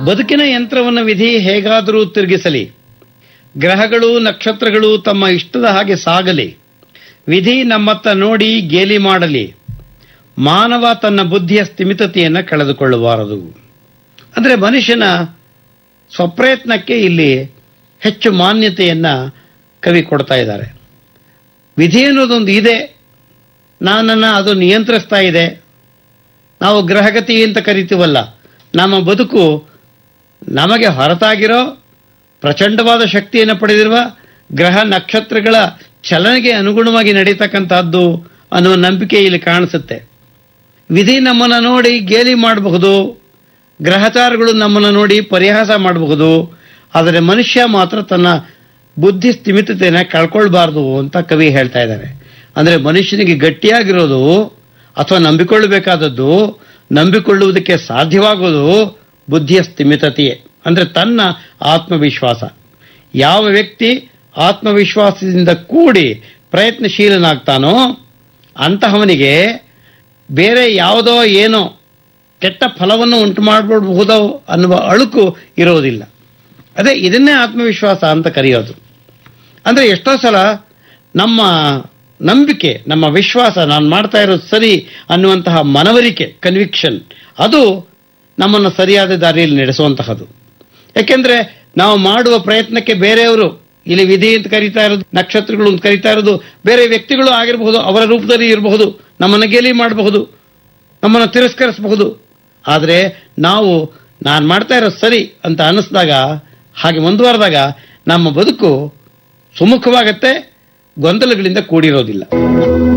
ಬದುಕಿನ ಯಂತ್ರವನ್ನು ವಿಧಿ ಹೇಗಾದರೂ ತಿರುಗಿಸಲಿ ಗ್ರಹಗಳು ನಕ್ಷತ್ರಗಳು ತಮ್ಮ ಇಷ್ಟದ ಹಾಗೆ ಸಾಗಲಿ ವಿಧಿ ನಮ್ಮತ್ತ ನೋಡಿ ಗೇಲಿ ಮಾಡಲಿ ಮಾನವ ತನ್ನ ಬುದ್ಧಿಯ ಸ್ಥಿಮಿತತೆಯನ್ನು ಕಳೆದುಕೊಳ್ಳಬಾರದು ಅಂದರೆ ಮನುಷ್ಯನ ಸ್ವಪ್ರಯತ್ನಕ್ಕೆ ಇಲ್ಲಿ ಹೆಚ್ಚು ಮಾನ್ಯತೆಯನ್ನ ಕವಿ ಕೊಡ್ತಾ ಇದ್ದಾರೆ ವಿಧಿ ಅನ್ನೋದೊಂದು ಇದೆ ನನ್ನನ್ನು ಅದು ನಿಯಂತ್ರಿಸ್ತಾ ಇದೆ ನಾವು ಗ್ರಹಗತಿ ಅಂತ ಕರಿತೀವಲ್ಲ ನಮ್ಮ ಬದುಕು ನಮಗೆ ಹೊರತಾಗಿರೋ ಪ್ರಚಂಡವಾದ ಶಕ್ತಿಯನ್ನು ಪಡೆದಿರುವ ಗ್ರಹ ನಕ್ಷತ್ರಗಳ ಚಲನೆಗೆ ಅನುಗುಣವಾಗಿ ನಡೀತಕ್ಕಂತಹದ್ದು ಅನ್ನುವ ನಂಬಿಕೆ ಇಲ್ಲಿ ಕಾಣಿಸುತ್ತೆ ವಿಧಿ ನಮ್ಮನ್ನು ನೋಡಿ ಗೇಲಿ ಮಾಡಬಹುದು ಗ್ರಹಚಾರಗಳು ನಮ್ಮನ್ನು ನೋಡಿ ಪರಿಹಾಸ ಮಾಡಬಹುದು ಆದರೆ ಮನುಷ್ಯ ಮಾತ್ರ ತನ್ನ ಬುದ್ಧಿ ಸ್ಥಿಮಿತತೆಯನ್ನು ಕಳ್ಕೊಳ್ಬಾರ್ದು ಅಂತ ಕವಿ ಹೇಳ್ತಾ ಇದ್ದಾರೆ ಅಂದರೆ ಮನುಷ್ಯನಿಗೆ ಗಟ್ಟಿಯಾಗಿರೋದು ಅಥವಾ ನಂಬಿಕೊಳ್ಳಬೇಕಾದದ್ದು ನಂಬಿಕೊಳ್ಳುವುದಕ್ಕೆ ಸಾಧ್ಯವಾಗೋದು ಬುದ್ಧಿಯ ಸ್ಥಿಮಿತತೆಯೇ ಅಂದರೆ ತನ್ನ ಆತ್ಮವಿಶ್ವಾಸ ಯಾವ ವ್ಯಕ್ತಿ ಆತ್ಮವಿಶ್ವಾಸದಿಂದ ಕೂಡಿ ಪ್ರಯತ್ನಶೀಲನಾಗ್ತಾನೋ ಅಂತಹವನಿಗೆ ಬೇರೆ ಯಾವುದೋ ಏನೋ ಕೆಟ್ಟ ಫಲವನ್ನು ಉಂಟು ಮಾಡಬಹುದೋ ಅನ್ನುವ ಅಳುಕು ಇರೋದಿಲ್ಲ ಅದೇ ಇದನ್ನೇ ಆತ್ಮವಿಶ್ವಾಸ ಅಂತ ಕರೆಯೋದು ಅಂದರೆ ಎಷ್ಟೋ ಸಲ ನಮ್ಮ ನಂಬಿಕೆ ನಮ್ಮ ವಿಶ್ವಾಸ ನಾನು ಮಾಡ್ತಾ ಇರೋದು ಸರಿ ಅನ್ನುವಂತಹ ಮನವರಿಕೆ ಕನ್ವಿಕ್ಷನ್ ಅದು ನಮ್ಮನ್ನು ಸರಿಯಾದ ದಾರಿಯಲ್ಲಿ ನಡೆಸುವಂತಹದ್ದು ಯಾಕೆಂದ್ರೆ ನಾವು ಮಾಡುವ ಪ್ರಯತ್ನಕ್ಕೆ ಬೇರೆಯವರು ಇಲ್ಲಿ ವಿಧಿ ಅಂತ ಕರೀತಾ ಇರೋದು ನಕ್ಷತ್ರಗಳು ಅಂತ ಕರೀತಾ ಇರೋದು ಬೇರೆ ವ್ಯಕ್ತಿಗಳು ಆಗಿರಬಹುದು ಅವರ ರೂಪದಲ್ಲಿ ಇರಬಹುದು ನಮ್ಮನ್ನು ಗೇಲಿ ಮಾಡಬಹುದು ನಮ್ಮನ್ನು ತಿರಸ್ಕರಿಸಬಹುದು ಆದರೆ ನಾವು ನಾನು ಮಾಡ್ತಾ ಇರೋದು ಸರಿ ಅಂತ ಅನ್ನಿಸಿದಾಗ ಹಾಗೆ ಮುಂದುವರೆದಾಗ ನಮ್ಮ ಬದುಕು ಸುಮುಖವಾಗತ್ತೆ ಗೊಂದಲಗಳಿಂದ ಕೂಡಿರೋದಿಲ್ಲ